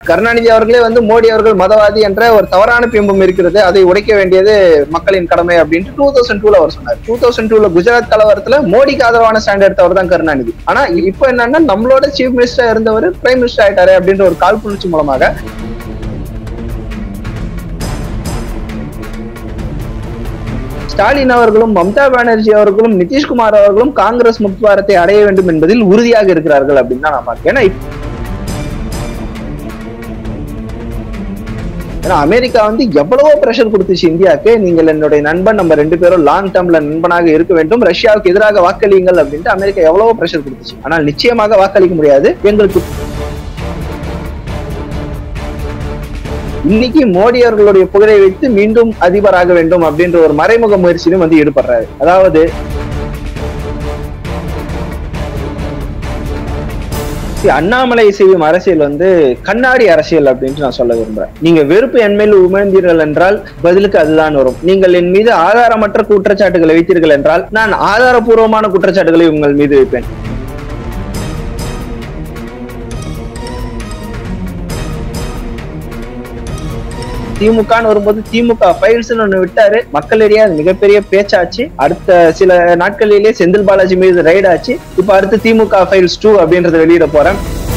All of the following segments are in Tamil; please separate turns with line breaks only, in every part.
கருணாநிதி அவர்களே வந்து மோடி அவர்கள் மதவாதி என்ற ஒரு தவறான பிம்பம் இருக்கிறது அதை உடைக்க வேண்டியது மக்களின் கடமை அப்படின்ட்டு டூ தௌசண்ட் டூல அவர் சொன்னார் டூ தௌசண்ட் டூல குஜராத் கலவரத்துல மோடிக்கு ஆதரவான ஸ்டாண்ட் எடுத்தவர் தான் கருணாநிதி ஆனா இப்போ என்னன்னா நம்மளோட சீஃப் மினிஸ்டர் இருந்தவர் பிரைம் மினிஸ்டர் ஆயிட்டாரு அப்படின்ற ஒரு காழ்ப்புணர்ச்சி மூலமாக ஸ்டாலின் அவர்களும் மம்தா பானர்ஜி அவர்களும் நிதிஷ்குமார் அவர்களும் காங்கிரஸ் முக்துவாரத்தை அடைய வேண்டும் என்பதில் உறுதியாக இருக்கிறார்கள் அப்படின்னு தான் நான் பார்க்கிறேன் ஏன்னா இப்ப- ஏன்னா அமெரிக்கா வந்து எவ்வளவோ பிரஷர் கொடுத்துச்சு இந்தியாவுக்கு நீங்கள் என்னுடைய நண்பன் நம்ம ரெண்டு பேரும் லாங் டேர்ம்ல நண்பனாக இருக்க வேண்டும் ரஷ்யாவுக்கு எதிராக வாக்களியுங்கள் அப்படின்ட்டு அமெரிக்கா எவ்வளவோ பிரஷர் கொடுத்துச்சு ஆனால் நிச்சயமாக வாக்களிக்க முடியாது எங்களுக்கு இன்னைக்கு மோடி அவர்களுடைய புகழை வைத்து மீண்டும் அதிபராக வேண்டும் அப்படின்ற ஒரு மறைமுக முயற்சியிலும் வந்து ஈடுபடுறாரு அதாவது See, அண்ணாமலை செய்யும் அரசியல் வந்து கண்ணாடி அரசியல் அப்படின்ட்டு நான் சொல்ல விரும்புறேன் நீங்க வெறுப்பு என் மேல் உமிழ்ந்தீர்கள் என்றால் பதிலுக்கு அதுதான் வரும் நீங்கள் என் மீது ஆதாரமற்ற குற்றச்சாட்டுகளை வைத்தீர்கள் என்றால் நான் ஆதாரபூர்வமான குற்றச்சாட்டுகளை உங்கள் மீது வைப்பேன் திமுகன்னு வரும்போது திமுக ஃபைல்ஸ் ஒண்ணு விட்டாரு மக்களிடையே அது மிகப்பெரிய பேச்சாச்சு அடுத்த சில நாட்களிலேயே செந்தில் பாலாஜி மீது ரைட் ஆச்சு இப்ப அடுத்து திமுக ஃபைல்ஸ் டூ அப்படின்றத வெளியிட போறேன்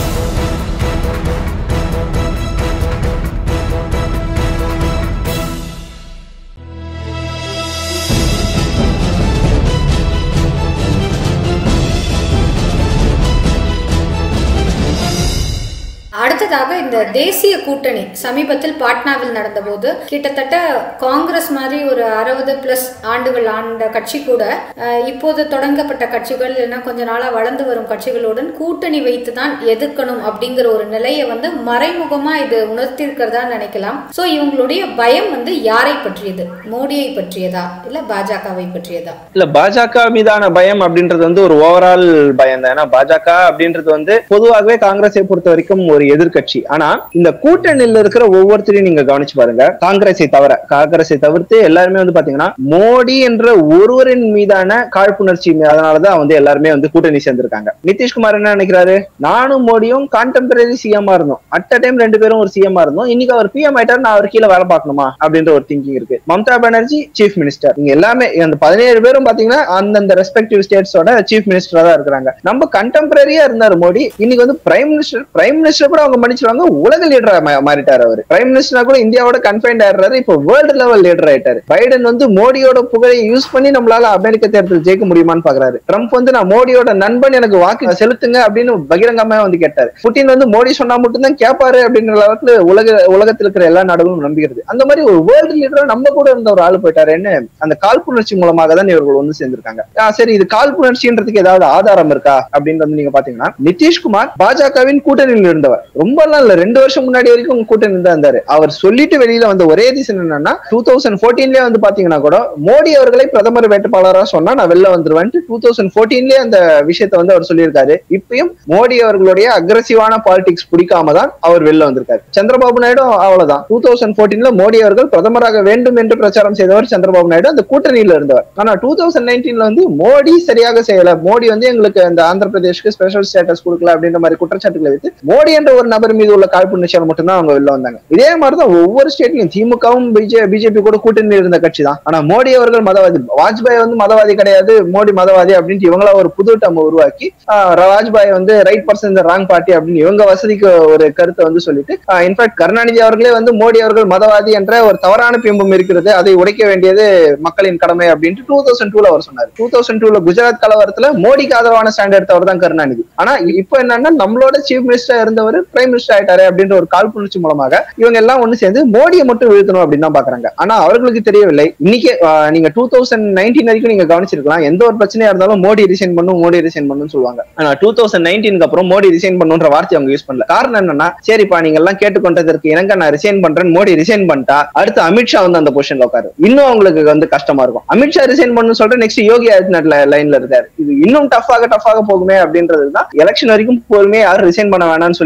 அடுத்ததாக இந்த தேசிய கூட்டணி சமீபத்தில் பாட்னாவில் நடந்தபோது கிட்டத்தட்ட காங்கிரஸ் மாதிரி ஒரு அறுபது பிளஸ் ஆண்டுகள் ஆண்ட கட்சி கூட அஹ், இப்போது தொடங்கப்பட்ட கட்சிகள் இல்லைன்னா கொஞ்ச நாளா வளர்ந்து வரும் கட்சிகளுடன் கூட்டணி வைத்து தான் எதிர்க்கணும் அப்படிங்கிற ஒரு நிலையை வந்து மறைமுகமா இது உணர்த்திருக்கிறதா நினைக்கலாம் சோ இவங்களுடைய பயம் வந்து யாரை பற்றியது மோடியை பற்றியதா இல்ல பாஜகவை பற்றியதா
இல்ல பாஜக மீதான பயம் அப்படின்றது வந்து ஒரு ஓவரால் பயம் தான் ஏன்னா பாஜக அப்படின்றது வந்து பொதுவாகவே காங்கிரஸை பொறுத்த வரைக்கும் ஒரு எதிர்க்கட்சி ஆனா இந்த கூட்டணியில இருக்கிற ஒவ்வொருத்தரையும் நீங்க கவனிச்சு பாருங்க காங்கிரஸை தவிர காங்கிரஸை தவிர்த்து எல்லாருமே வந்து பாத்தீங்கன்னா மோடி என்ற ஒருவரின் மீதான காழ்ப்புணர்ச்சி மீ- அதனாலதான் வந்து எல்லாருமே வந்து கூட்டணி சேர்ந்திருக்காங்க நிதிஷ்குமார் என்ன நினைக்கிறாரு நானும் மோடியும் கான்டெம்பரரி சிஎம்மா இருந்தோம் அட் அ டைம் ரெண்டு பேரும் ஒரு சிஎம்மா இருந்தோம் இன்னைக்கு அவர் பிஎம் ஆயிட்டாரு நான் அவர் கீழே வேலை பார்க்கணுமா அப்படின்ற ஒரு திங்கிங் இருக்கு மம்தா பானர்ஜி சீஃப் மினிஸ்டர் நீங்க எல்லாமே அந்த பதினேழு பேரும் பாத்தீங்கன்னா அந்தந்த ரெஸ்பெக்டிவ் ஸ்டேட்ஸோட சீஃப் மினிஸ்டரா தான் இருக்கிறாங்க நம்ம கண்டெம்பரரியா இருந்தாரு மோடி இன்னைக்கு வந்து பிரைம் மினிஸ்டர் பிரைம் மினிஸ்டர் கூட அவங்க மன்னிச்சிருவாங்க உலக லீடரா மாறிட்டாரு அவர் பிரைம் மினிஸ்டரா கூட இந்தியாவோட கன்ஃபைன்ட் ஆயிடுறாரு இப்போ வேர்ல்டு லெவல் லீடர் ஆயிட்டாரு பைடன் வந்து மோடியோட புகழை யூஸ் பண்ணி நம்மளால அமெரிக்க தேர்தல் ஜெயிக்க முடியுமான்னு பாக்குறாரு ட்ரம்ப் வந்து நான் மோடியோட நண்பன் எனக்கு வாக்கு செலுத்துங்க அப்படின்னு பகிரங்கமா வந்து கேட்டாரு புட்டின் வந்து மோடி சொன்னா மட்டும்தான் கேட்பாரு அப்படின்ற அளவுக்கு உலக உலகத்தில் இருக்கிற எல்லா நாடுகளும் நம்புகிறது அந்த மாதிரி ஒரு வேர்ல்டு லீடரா நம்ம கூட இருந்த ஒரு ஆளு போயிட்டாருன்னு அந்த காழ்ப்புணர்ச்சி மூலமாக தான் இவர்கள் வந்து சேர்ந்திருக்காங்க ஆ, சரி இது காழ்ப்புணர்ச்சின்றதுக்கு ஏதாவது ஆதாரம் இருக்கா அப்படின்னு வந்து நீங்க பாத்தீங்கன்னா நிதிஷ்குமார் பாஜகவின் கூட்டணியில் இருந்தவர் ரொம்ப எல்லாம் இல்ல ரெண்டு வருஷம் முன்னாடி வரைக்கும் கூட்டணி தான் இருந்தாரு அவர் சொல்லிட்டு வெளியில வந்த ஒரே ரீசன் என்னன்னா டூ தௌசண்ட் போர்டீன்லயே வந்து பாத்தீங்கன்னா கூட மோடி அவர்களை பிரதமர் வேட்பாளரா சொன்னா நான் வெளில வந்துருவேன்ட்டு டூ தௌசண்ட் போர்டீன்லயே அந்த விஷயத்தை வந்து அவர் சொல்லியிருக்காரு இப்பயும் மோடி அவர்களுடைய அக்ரசிவான பாலிடிக்ஸ் பிடிக்காம தான் அவர் வெளில வந்திருக்காரு சந்திரபாபு நாயுடு அவ்வளவுதான் டூ தௌசண்ட் போர்டீன்ல மோடி அவர்கள் பிரதமராக வேண்டும் என்று பிரச்சாரம் செய்தவர் சந்திரபாபு நாயுடு அந்த கூட்டணியில இருந்தவர் ஆனா டூ தௌசண்ட் நைன்டீன்ல வந்து மோடி சரியாக செய்யல மோடி வந்து எங்களுக்கு அந்த ஆந்திர பிரதேஷ்க்கு ஸ்பெஷல் ஸ்டேட்டஸ் கொடுக்கல அப்படின்ற மாதிரி குற்றச்சாட்டுகளை வைத்து மோடி என்ற ஒரு நபர் மீது உள்ள காழ்ப்புணர்ச்சியால் மட்டும்தான் அவங்க வெளில வந்தாங்க இதே மாதிரிதான் ஒவ்வொரு ஸ்டேட்லயும் திமுகவும் பிஜேபி கூட கூட்டணியில் இருந்த கட்சி தான் ஆனா மோடி அவர்கள் மதவாதி வாஜ்பாய் வந்து மதவாதி கிடையாது மோடி மதவாதி அப்படின்ட்டு இவங்களா ஒரு புது டம் உருவாக்கி ஆஹ் வாஜ்பாய் வந்து ரைட் பர்சன் இந்த ராங் பார்ட்டி அப்படின்னு இவங்க வசதிக்கு ஒரு கருத்தை வந்து சொல்லிட்டு இன்ஃபேக்ட் கருணாநிதி அவர்களே வந்து மோடி அவர்கள் மதவாதி என்ற ஒரு தவறான பிம்பம் இருக்கிறது அதை உடைக்க வேண்டியது மக்களின் கடமை அப்படின்ட்டு டூ தௌசண்ட் டூல அவர் சொன்னார் டூ தௌசண்ட் டூல குஜராத் கலவரத்துல மோடிக்கு ஆதரவான ஸ்டாண்ட் எடுத்தவர் தான் கருணாநிதி ஆனா இப்போ என்னன்னா நம்மளோட சீஃப் மினிஸ்டர் இருந்தவர் பிரைம் மினிஸ்டர் ஆயிட்டாரு அப்படின்ற ஒரு காழ்ப்புணர்ச்சி மூலமாக இவங்க எல்லாம் ஒண்ணு சேர்ந்து மோடியை மட்டும் வீழ்த்தணும் அப்படின்னு தான் பாக்குறாங்க ஆனா அவர்களுக்கு தெரியவில்லை இன்னைக்கு ஆஹ், நீங்க டூ தௌசண்ட் நைன்டீன் வரைக்கும் நீங்க கவனிச்சிருக்கலாம் எந்த ஒரு பிரச்சனையா இருந்தாலும் மோடி ரிசைன் பண்ணும் மோடி ரிசைன் பண்ணும் சொல்லுவாங்க ஆனா டூ தௌசண்ட் நைன்டீனுக்கு அப்புறம் மோடி ரிசைன் பண்ணுன்ற வார்த்தை அவங்க யூஸ் பண்ணல காரணம் என்னன்னா சரிப்பா நீங்க எல்லாம் கேட்டுக்கொண்டதற்கு இணங்க நான் ரிசைன் பண்றேன் மோடி ரிசைன் பண்ணிட்டா அடுத்து அமித்ஷா வந்து அந்த பொசிஷன்ல உட்காரு இன்னும் அவங்களுக்கு வந்து கஷ்டமா இருக்கும் அமித்ஷா ரிசைன் பண்ணு சொல்ற நெக்ஸ்ட் யோகி ஆதித்யநாத் லைன்ல இருக்காரு இது இன்னும் டஃபாக டஃபாக போகுமே அப்படின்றது தான் எலெக்ஷன் வரைக்கும் பொறுமையா யாரும் ரிசைன் பண்ண வேணாம்னு சொல்லிட்டு இப்ப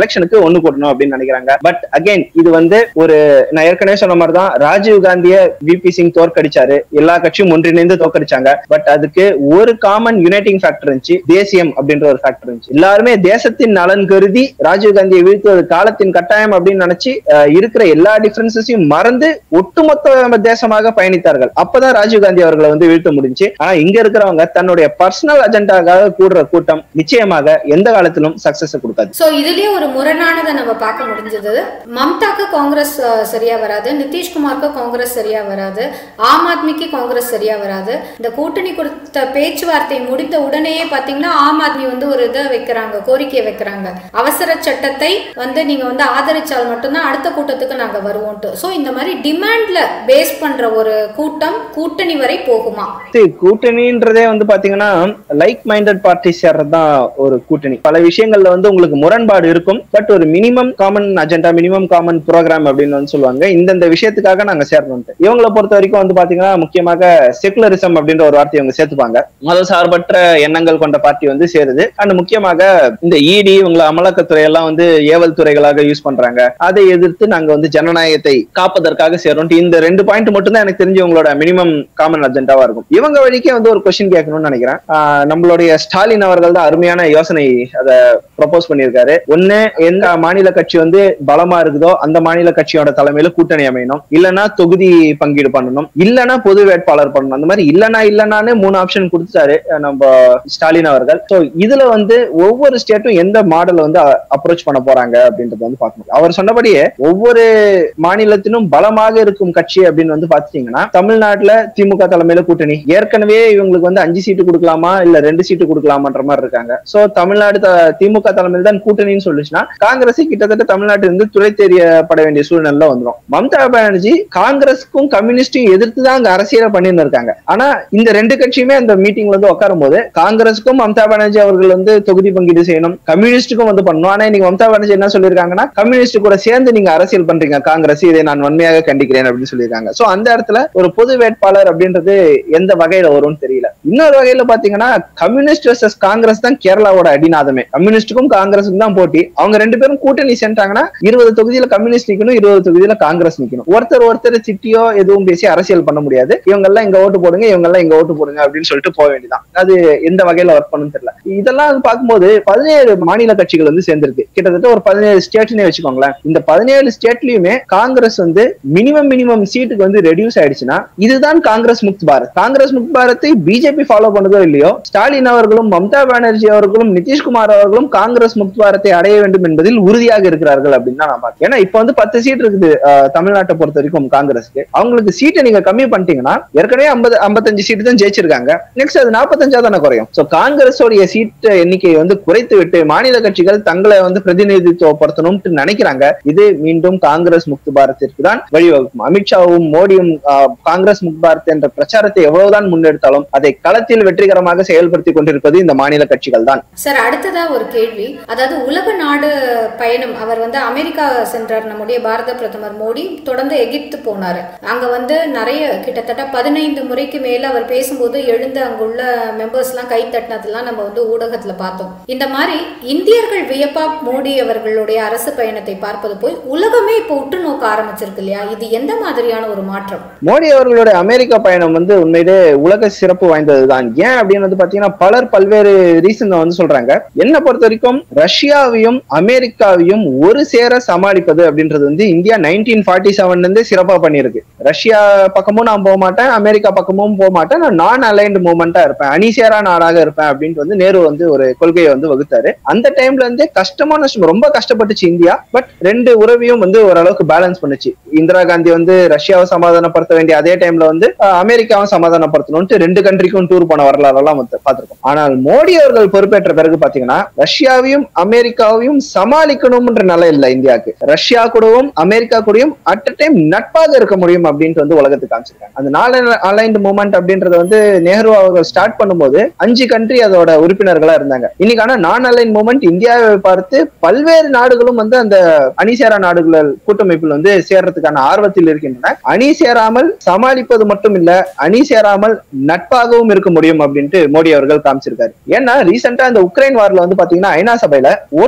எலெக்ஷனுக்கு ஒண்ணு கூட்டணும் அப்படின்னு நினைக்கிறாங்க பட் அகைன் இது வந்து ஒரு நான் ஏற்கனவே சொன்ன மாதிரி தான் ராஜீவ் காந்திய விபி சிங் தோற்கடிச்சாரு எல்லா கட்சியும் ஒன்றிணைந்து தோற்கடிச்சாங்க பட் அதுக்கு ஒரு காமன் யுனைட்டிங் ஃபேக்டர் இருந்துச்சு தேசியம் அப்படின்ற ஒரு ஃபேக்டர் இருந்துச்சு எல்லாருமே தேசத்தின் நலன் கருதி ராஜீவ் காந்தியை வீழ்த்துவது காலத்தின் கட்டாயம் அப்படின்னு நினைச்சு அஹ், இருக்கிற எல்லா டிஃபரன்சஸையும் மறந்து ஒட்டுமொத்த தேசமாக பயணித்தார்கள் அப்பதான் ராஜீவ் காந்தி அவர்களை வந்து வீழ்த்த முடிஞ்சு ஆனா இங்க இருக்கிறவங்க தன்னுடைய பர்சனல் அஜெண்டாக்காக கூடுற கூட்டம் நிச்சயமாக எந்த காலத்திலும் சக்சஸ் கொடுக்காது
சோ இதுலயே ஒரு முரணானதை நம்ம பார்க்க முடிஞ்சது மம்தாக்கு காங்கிரஸ் அஹ், சரியா வராது நிதிஷ்குமாருக்கு காங்கிரஸ் சரியா வராது ஆம் ஆத்மிக்கு காங்கிரஸ் சரியா வராது இந்த கூட்டணி கொடுத்த பேச்சுவார்த்தை முடிந்த உடனேயே பாத்தீங்கன்னா ஆம் ஆத்மி வந்து ஒரு இதை வைக்கிறாங்க கோரிக்கையை வைக்கிறாங்க அவசர சட்டத்தை வந்து நீங்க வந்து ஆதரிச்சால் மட்டும்தான் அடுத்த கூட்டத்துக்கு நாங்க வருவோம்ட்டு சோ இந்த மாதிரி டிமாண்ட்ல பேஸ் பண்ற ஒரு கூட்டம் கூட்டணி வரை போகுமா
இது கூட்டணின்றதே வந்து பாத்தீங்கன்னா லைக் மைண்டட் பார்ட்டி சேர்றதுதான் ஒரு கூட்டணி பல விஷயங்கள்ல வந்து உங்களுக்கு முரண்பாடு இருக்கும் பட் ஒரு minimum common agenda minimum common programme அப்படின்னு வந்து சொல்லுவாங்க இந்தந்த விஷயத்துக்காக நாங்க சேர்றோம்ட்டு இவங்களை பொறுத்த வரைக்கும் வந்து பாத்தீங்கன்னா முக்கியமாக செகுலரிசம் அப்படின்ற ஒரு வார்த்தையை இவங்க சேர்த்துப்பாங்க மத சார்பற்ற எண்ணங்கள் கொண்ட பார்ட்டி வந்து சேருது அண்ட் முக்கியமாக இந்த இடி இவங்களை அமலாக்கத்துறை எல்லாம் வந்து ஏவல் துறைகளாக யூஸ் பண்றாங்க அதை எதிர்த்து நாங்க வந்து ஜனநாயகத்தை காப்பதற்காக சேரும் இந்த ரெண்டு பாயிண்ட் மட்டும் தான் எனக்கு தெரிஞ்சு உங்களோட மினிமம் காமன் அஜெண்டாவா இருக்கும் இவங்க வழிக்கே வந்து ஒரு கொஸ்டின் கேட்கணும்னு நினைக்கிறேன் ஆஹ் நம்மளுடைய ஸ்டாலின் அவர்கள் தான் அருமையான யோசனை அதை ப்ரப்போஸ் பண்ணியிருக்காரு ஒண்ணு எந்த மாநில கட்சி வந்து பலமா இருக்குதோ அந்த மாநில கட்சியோட தலைமையில கூட்டணி அமையணும் இல்லைன்னா தொகுதி பங்கீடு பண்ணணும் இல்லைன்னா பொது வேட்பாளர் பண்ணணும் அந்த மாதிரி இல்லைன்னா இல்லைன்னான்னு மூணு ஆப்ஷன் கொடுத்துட்டாரு அஹ் நம்ம ஸ்டாலின் அவர்கள் சோ இதுல வந்து ஒவ்வொரு ஸ்டேட்டும் எந்த மாடல் வந்து அப்ரோச் பண்ண போறாங்க அப்படின்றத வந்து பார்க்கணும் அவர் சொன்னபடியே ஒவ்வொரு மாநிலத்திலும் பலமாக இருக்கும் கட்சி அப்படின்னு வந்து பாத்துட்டீங்கன்னா தமிழ்நாட்டுல திமுக தலைமையில கூட்டணி ஏற்கனவே இவங்களுக்கு வந்து அஞ்சு சீட்டு கொடுக்கலாமா இல்ல ரெண்டு சீட்டு கொடுக்கலாமான்ற மாதிரி இருக்காங்க சோ தமிழ்நாடு த- திமுக தலைமையில் தான் கூட்டணின்னு சொல்லுச்சுன்னா காங்கிரஸ் கிட்டத்தட்ட தமிழ்நாட்டில் இருந்து துறை தெரியப்பட வேண்டிய சூழ்நிலை வந்துடும் மம்தா பானர்ஜி காங்கிரஸுக்கும் கம்யூனிஸ்டும் எதிர்த்து தான் அங்க அரசியலை பண்ணிட்டு இருக்காங்க ஆனா இந்த ரெண்டு கட்சியுமே அந்த மீட்டிங்ல வந்து உட்காரும் போது காங்கிரஸுக்கும் மம்தா பானர்ஜி அவர்கள் வந்து தொகுதி பங்கீடு செய்யணும் கம்யூனிஸ்டுக்கும் வந்து பண்ணணும் ஆனா இன்னைக்கு மம்தா பானர்ஜி என்ன சொல்லியிருக்காங்கன்னா கம்யூனிஸ்ட் கூட சேர்ந்து நீங்க அரசியல் பண்றீங்க காங்கிரஸ் இதை நான் வன்மையாக கண்டிக்கிறேன் அப்படின்னு சொல்லியிருக்காங்க சோ அந்த இடத்துல ஒரு பொது வேட்பாளர் அப்படின்றது எந்த வகையில வரும்னு தெரியல இன்னொரு வகையில பாத்தீங்கன்னா கம்யூனிஸ்ட் வர்சஸ் காங்கிரஸ் தான் கேரளாவோட அடிநாதமே கம்யூனிஸ்டுக்கும் காங்கிரஸுக்கும் தான் போட்டி அவங்க ரெண்டு பேரும் கூட்டணி சேர்ந்தாங்கன்னா இருபது தொகுதியில கம்யூனிஸ்ட் நிக்கணும் இருபது தொகுதியில காங்கிரஸ் நிக்கணும் ஒருத்தர் ஒருத்தர் திட்டியோ எதுவும் பேசி அரசியல் பண்ண முடியாது இவங்க எல்லாம் இங்க ஓட்டு போடுங்க இவங்க எல்லாம் இங்க ஓட்டு போடுங்க அப்படின்னு சொல்லிட்டு போக வேண்டியதான் அது எந்த வகையில ஒர்க் பண்ணுன்னு தெரியல இதெல்லாம் வந்து பார்க்கும்போது பதினேழு மாநில கட்சிகள் வந்து சேர்ந்திருக்கு கிட்டத்தட்ட ஒரு பதினேழு ஸ்டேட்னே வச்சுக்கோங்களேன் இந்த பதினேழு ஸ்டேட்லயுமே காங்கிரஸ் வந்து மினிமம் மினிமம் சீட்டுக்கு வந்து ரெடியூஸ் ஆயிடுச்சுன்னா இதுதான் காங்கிரஸ் முக்த் பாரத் காங்கிரஸ் முக்த் பாரத்தை பிஜேபி ஃபாலோ பண்ணதோ இல்லையோ ஸ்டாலின் அவர்களும் மம்தா பானர்ஜி அவர்களும் நிதிஷ்குமார் அவர்களும் காங்கிரஸ் முக்த் பாரத்தை அடைய வேண்டும் என்பதில் உறுதியாக இருக்கிறார்கள் அப்படின்னு தான் நான் பார்க்கிறேன் ஏன்னா இப்ப வந்து பத்து சீட் இருக்குது அஹ், தமிழ்நாட்டை பொறுத்த வரைக்கும் காங்கிரஸ்க்கு அவங்களுக்கு சீட்டை நீங்க கம்மி பண்ணிட்டீங்கன்னா ஏற்கனவே ஐம்பது ஐம்பத்தஞ்சு சீட்டு தான் ஜெயிச்சிருக்காங்க நெக்ஸ்ட் அது நாற்பத்தஞ்சா தானே குறையும் சோ காங்கிரஸோடைய சீட் எண்ணிக்கையை வந்து குறைத்து விட்டு மாநில கட்சிகள் தங்களை வந்து பிரதிநிதித்துவப்படுத்தணும்னு நினைக்கிறாங்க இது மீண்டும் காங்கிரஸ் முக்து பாரத்திற்கு தான் வழிவகுக்கும் அமித்ஷாவும் மோடியும் ஆஹ், காங்கிரஸ் முக்து பாரத் என்ற பிரச்சாரத்தை எவ்வளவுதான் முன்னெடுத்தாலும் அதை களத்தில் வெற்றிகரமாக செயல்படுத்தி கொண்டிருப்பது இந்த மாநில கட்சிகள் தான்
சார் அடுத்ததா ஒரு கேள்வி அதாவது உலக நாடு பயணம் அவர் வந்து அமெரிக்கா சென்றார் நம்முடைய பாரத பிரதமர் மோடி தொடர்ந்து எகிப்து போனாரு அங்க வந்து நிறைய கிட்டத்தட்ட பதினைந்து முறைக்கு மேல அவர் பேசும்போது எழுந்த அங்குள்ள மெம்பர்ஸ் எல்லாம் கை தட்டினதெல்லாம் நம்ம வந்து ஊடகத்துல பார்த்தோம் இந்த மாதிரி இந்தியர்கள் வியப்பா மோடி அவர்களுடைய அரசு பயணத்தை பார்ப்பது போய் உலகமே இப்போ உற்று நோக்க ஆரம்பிச்சிருக்கு இல்லையா இது எந்த மாதிரியான ஒரு மாற்றம்
மோடி அவர்களுடைய அமெரிக்கா பயணம் வந்து உண்மையிலே உலக சிறப்பு வாய்ந்ததுதான் ஏன் அப்படின்னு வந்து பாத்தீங்கன்னா பலர் பல்வேறு ரீசன் வந்து சொல்றாங்க என்ன பொறுத்த வரைக்கும் ரஷ்யாவையும் அமெரிக்காவையும் ஒரு சேர சமாளிப்பது அப்படின்றது வந்து இந்தியா நைன்டீன் ஃபார்ட்டி செவன்ல இருந்து சிறப்பா பண்ணியிருக்கு ரஷ்யா பக்கமும் நான் போக மாட்டேன் அமெரிக்கா பக்கமும் போக மாட்டேன் நான் நான் அலைன்டு மூமெண்டா இருப்பேன் அணிசேரா நாடாக இருப்பேன் அப்படின்ட்டு வந்து நேரு வந்து ஒரு கொள்கையை வந்து வகுத்தாரு அந்த டைம்ல இருந்தே கஷ்டமான விஷயம் ரொம்ப கஷ்டப்பட்டுச்சு இந்தியா பட் ரெண்டு உறவையும் வந்து ஓரளவுக்கு பேலன்ஸ் பண்ணுச்சு இந்திரா காந்தி வந்து ரஷ்யாவை சமாதானப்படுத்த வேண்டிய அதே டைம்ல வந்து அஹ், அமெரிக்காவை சமாதானப்படுத்தணும்ட்டு ரெண்டு கண்ட்ரிக்கும் டூர் போன வரலாறெல்லாம் வந்து பார்த்திருக்கோம் ஆனால் மோடி அவர்கள் பொறுப்பேற்ற பிறகு பாத்தீங்கன்னா ரஷ்யாவையும் அமெரிக்காவையும் சமாளிக்கணும்ன்ற நிலை இல்ல இந்தியாவுக்கு ரஷ்யா கூடவும் அமெரிக்கா கூடயும் அட் அ டைம் நட்பாக இருக்க முடியும் அப்படின்ட்டு வந்து உலகத்துக்கு காமிச்சிருக்காங்க அந்த நாலு அலைன்ட் மூமெண்ட் அப்படின்றது வந்து நேரு அவர்கள் ஸ்டார்ட் பண்ணும்போது அஞ்சு கண்ட்ரி அதோட உறுப்பினர்களா இருந்தாங்க இன்னைக்கு ஆனா நான் அலைன் மூமெண்ட் இந்தியாவை பார்த்து பல்வேறு நாடுகளும் வந்து அந்த அணி சேரா நாடுகள் கூட்டமைப்பில் வந்து சேர்றதுக்கான ஆர்வத்தில் இருக்கின்றன அணி சேராமல் சமாளிப்பது மட்டும் இல்ல அணி சேராமல் நட்பாகவும் இருக்க முடியும் அப்படின்ட்டு மோடி அவர்கள் காமிச்சிருக்காரு ஏன்னா ரீசெண்டா இந்த உக்ரைன் வார்ல வந்து பாத்தீங்கன்னா ஐநா சபையில ஓட்டெடுப்பு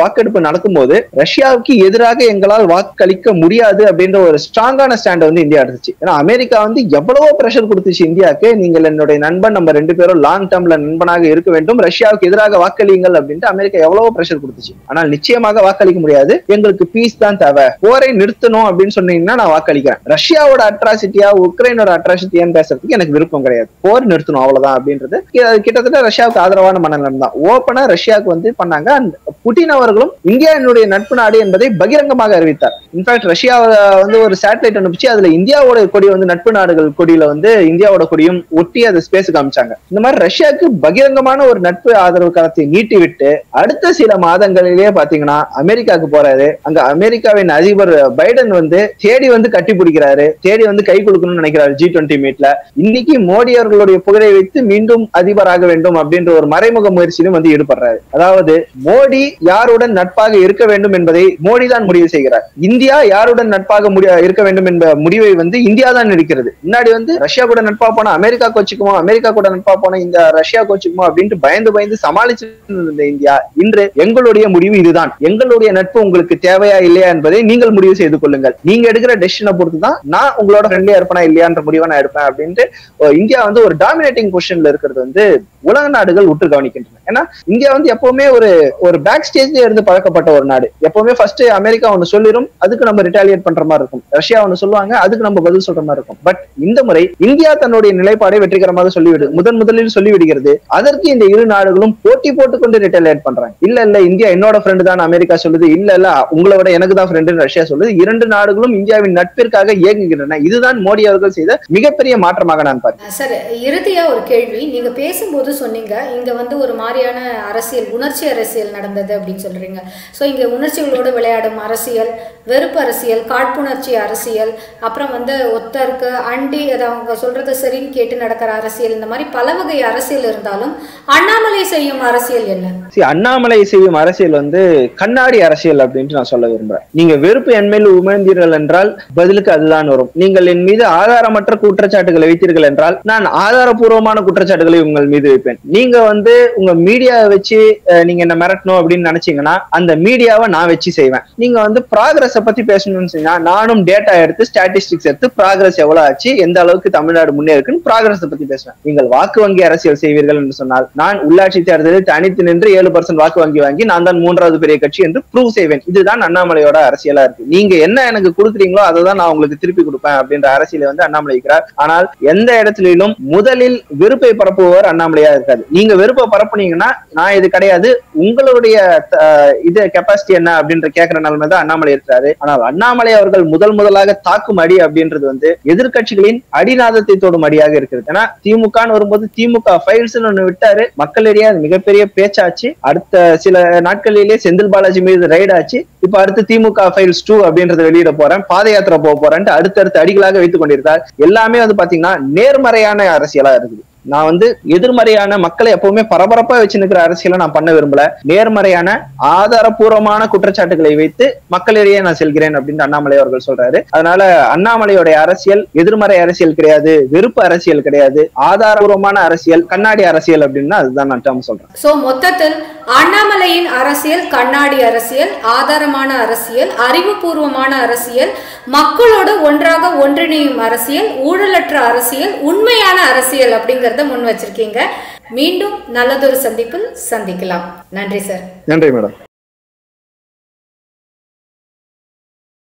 வாக்கெடுப்பு நடக்கும்போது ரஷ்யாவுக்கு எதிராக எங்களால் வாக்களிக்க முடியாது அப்படின்ற ஒரு ஸ்ட்ராங்கான ஸ்டாண்ட் வந்து இந்தியா எடுத்துச்சு ஏன்னா அமெரிக்கா வந்து எவ்வளவோ பிரஷர் கொடுத்துச்சு இந்தியாவுக்கு நீங்கள் என்னுடைய நண்பன் நம்ம ரெண்டு பேரும் லாங் டேர்ம்ல நண்பனாக இருக்க வேண்டும் ரஷ்யாவுக்கு எதிராக வாக்களியுங்கள் அப்படின்ட்டு அமெரிக்கா எவ்வளவோ பிரஷர் கொடுத்துச்சு ஆனால் நிச்சயமாக வாக்களிக்க முடியாது எங்களுக்கு பீஸ் தான் தேவை போரை நிறுத்தணும் அப்படின்னு சொன்னீங்கன்னா நான் வாக்களிக்கிறேன் ரஷ்யாவோட அட்ராசிட்டியா உக்ரைனோட அட்ராசிட்டியான்னு பேசுறதுக்கு எனக்கு விருப்பம் கிடையாது போர் நிறுத்தணும் அவ்வளவுதான் அப்படின்றது கி- கிட்டத்தட்ட ரஷ்யாவுக்கு ஆதரவான மனநலம் தான் ஓப்பனா ரஷ்யாவுக்கு வந்து பண்ணாங்க And புட்டின் அவர்களும் இந்தியா என்னுடைய நட்பு நாடு என்பதை பகிரங்கமாக அறிவித்தார் இன்ஃபேக்ட் ரஷ்யா வந்து ஒரு சேட்டலைட் அனுப்பிச்சு அதுல இந்தியாவோட கொடி வந்து நட்பு நாடுகள் கொடியில வந்து இந்தியாவோட கொடியும் ஒட்டி அதை ஸ்பேஸ் காமிச்சாங்க இந்த மாதிரி ரஷ்யாவுக்கு பகிரங்கமான ஒரு நட்பு ஆதரவு காலத்தை நீட்டி விட்டு அடுத்த சில மாதங்களிலேயே பாத்தீங்கன்னா அமெரிக்காவுக்கு போறாரு அங்க அமெரிக்காவின் அதிபர் பைடன் வந்து தேடி வந்து கட்டி பிடிக்கிறாரு தேடி வந்து கை கொடுக்கணும்னு நினைக்கிறாரு ஜி டுவெண்ட்டி மீட்ல இன்னைக்கு மோடி அவர்களுடைய புகழை வைத்து மீண்டும் அதிபராக வேண்டும் அப்படின்ற ஒரு மறைமுக முயற்சியிலும் வந்து ஈடுபடுறாரு அதாவது மோடி யாருடன் நட்பாக இருக்க வேண்டும் என்பதை மோடி தான் முடிவு செய்கிறார் இந்தியா யாருடன் நட்பாக முடி- இருக்க வேண்டும் என்ற முடிவை வந்து இந்தியா தான் எடுக்கிறது முன்னாடி வந்து ரஷ்யா கூட நட்பா போனா அமெரிக்கா கோச்சுக்குமோ அமெரிக்கா கூட நட்பா போனா இந்த ரஷ்யா கோச்சுக்குமோ அப்படின்ட்டு பயந்து பயந்து சமாளிச்சு இருந்த இந்தியா இன்று எங்களுடைய முடிவு இதுதான் எங்களுடைய நட்பு உங்களுக்கு தேவையா இல்லையா என்பதை நீங்கள் முடிவு செய்து கொள்ளுங்கள் நீங்க எடுக்கிற டெசிஷனை பொறுத்து தான் நான் உங்களோட ஃப்ரெண்ட்லியா இருப்பேனா இல்லையான்ற முடிவை நான் எடுப்பேன் அப்படின்ட்டு அஹ், இந்தியா வந்து ஒரு டாமினேட்டிங் பொசிஷன்ல இருக்கிறது வந்து உலக நாடுகள் உற்று கவனிக்கின்றன ஏன்னா இந்தியா வந்து எப்பவுமே ஒரு ஒரு பேக் ஸ்டேஜ்ல இருந்து பழக்கப்பட்ட ஒரு நாடு எப்பவுமே ஃபர்ஸ்ட் அமெரிக்கா ஒன்னு சொல்லிரும் அதுக்கு நம்ம ரிட்டாலியேட் பண்ற மாதிரி இருக்கும் ரஷ்யா ஒன்னு சொல்லுவாங்க அதுக்கு நம்ம பதில் சொல்ற மாதிரி இருக்கும் பட் இந்த முறை இந்தியா தன்னுடைய நிலைப்பாடை வெற்றிகரமாக சொல்லிவிடு முதன் முதலில் சொல்லிவிடுகிறது அதற்கு இந்த இரு நாடுகளும் போட்டி போட்டுக்கொண்டு ரிட்டாலியேட் பண்றாங்க இல்ல இல்ல இந்தியா என்னோட ஃப்ரெண்டு தான் அமெரிக்கா சொல்லுது இல்ல இல்ல உங்களை விட எனக்கு தான் ஃப்ரெண்டுன்னு ரஷ்யா சொல்லுது இரண்டு நாடுகளும் இந்தியாவின் நட்பிற்காக இயங்குகின்றன இதுதான் மோடி அவர்கள் செய்த மிகப்பெரிய மாற்றமாக நான் பார்க்கிறேன்
சார் இறுதியா ஒரு கேள்வி நீங்க பேசும்போது சொன்னீங்க இங்க வந்து ஒரு மாதிரியான அரசியல் உணர்ச்சி அரசியல் நடந்தது அப்படின்னு சொல்றீங்க ஸோ இங்க உணர்ச்சிகளோடு விளையாடும் அரசியல் வெறுப்பு அரசியல் காழ்ப்புணர்ச்சி அரசியல் அப்புறம் வந்து ஒத்தருக்கு அண்டி அதை அவங்க சொல்றது சரின்னு கேட்டு நடக்கிற அரசியல் இந்த மாதிரி பல வகை அரசியல் இருந்தாலும் அண்ணாமலை செய்யும் அரசியல் என்ன
See, அண்ணாமலை செய்யும் அரசியல் வந்து கண்ணாடி அரசியல் அப்படின்ட்டு நான் சொல்ல விரும்புறேன் நீங்க வெறுப்பு என் மேல் உமிழ்ந்தீர்கள் என்றால் பதிலுக்கு அதுதான் வரும் நீங்கள் என் மீது ஆதாரமற்ற குற்றச்சாட்டுகளை வைத்தீர்கள் என்றால் நான் ஆதாரபூர்வமான குற்றச்சாட்டுகளை உங்கள் மீது வைப்பேன் நீங்க வந்து உங்க மீடியாவை வச்சு அஹ், நீங்க என்ன மிரட்டணும் அப்படின்னு நினைச்சீங்கன்னா அந்த மீடியாவை நான் வச்சு செய்வேன் நீங்க வந்து ப்ராக்ரஸ பத்தி பேசணும்னு சொன்னா நானும் டேட்டா எடுத்து ஸ்டாட்டிஸ்டிக்ஸ் எடுத்து ப்ராக்ரஸ் எவ்வளவு ஆச்சு எந்த அளவுக்கு தமிழ்நாடு முன்னே இருக்குன்னு ப்ராக்ரஸ் பத்தி பேசுவேன் நீங்கள் வாக்கு வங்கி அரசியல் செய்வீர்கள் என்று சொன்னால் நான் உள்ளாட்சி தேர்தலில் தனித்து நின்று ஏழு பர்சன்ட் வாக்கு வங்கி வாங்கி நான் தான் மூன்றாவது பெரிய கட்சி என்று ப்ரூவ் செய்வேன் இதுதான் அண்ணாமலையோட அரசியலா இருக்கு நீங்க என்ன எனக்கு கொடுக்குறீங்களோ அதை தான் நான் உங்களுக்கு திருப்பி கொடுப்பேன் அப்படின்ற அரசியலை வந்து அண்ணாமலை இருக்கிறார் ஆனால் எந்த இடத்திலும் முதலில் வெறுப்பை பரப்புபவர் அண்ணாமலையா இருக்காது நீங்க வெறுப்பை பரப்புனீங்கன்னா நான் இது கிடையாது உங்களுடைய அஹ், இது கெப்பாசிட்டி என்ன அப்படின்ற கேட்கிற நிலைமை தான் அண்ணாமலை இருக்கிறாரு ஆனால் அண்ணாமலை அவர்கள் முதல் முதலாக தாக்கும் அடி அப்படின்றது வந்து எதிர்க்கட்சிகளின் அடிநாதத்தை தொடும் அடியாக இருக்கிறது ஏன்னா திமுகன்னு வரும்போது திமுக ஃபைல்ஸ் ஒண்ணு விட்டாரு மக்களிடையே அது மிகப்பெரிய பேச்சாச்சு அடுத்த சில நாட்களிலே செந்தில் பாலாஜி மீது ரைட் ஆச்சு இப்ப அடுத்து திமுக ஃபைல்ஸ் டூ அப்படின்றத வெளியிட போறேன் பாத யாத்திரை போக போறேன்ட்டு அடுத்தடுத்து அடிகளாக வைத்துக் கொண்டிருக்கார் எல்லாமே வந்து பாத்தீங்கன்னா நேர்மறையான அரசியலா இருக்குது நான் வந்து எதிர்மறையான மக்களை எப்பவுமே பரபரப்பா வச்சு நிக்கிற அரசியலை நான் பண்ண விரும்பல நேர்மறையான ஆதாரபூர்வமான குற்றச்சாட்டுகளை வைத்து மக்களிடையே நான் செல்கிறேன் அப்படின்னு அண்ணாமலை அவர்கள் சொல்றாரு அதனால அண்ணாமலையோட அரசியல் எதிர்மறை அரசியல் கிடையாது வெறுப்பு அரசியல் கிடையாது ஆதாரபூர்வமான அரசியல் கண்ணாடி அரசியல் அப்படின்னா அதுதான் நான் term சொல்றேன்
சோ மொத்தத்தில் அண்ணாமலையின் அரசியல் கண்ணாடி அரசியல் ஆதாரமான அரசியல் அறிவுபூர்வமான அரசியல் மக்களோடு ஒன்றாக ஒன்றிணையும் அரசியல் ஊழலற்ற அரசியல் உண்மையான அரசியல் அப்படிங்கறத முன் வச்சிருக்கீங்க மீண்டும் நல்லதொரு சந்திப்பில் சந்திக்கலாம் நன்றி சார்
நன்றி மேடம்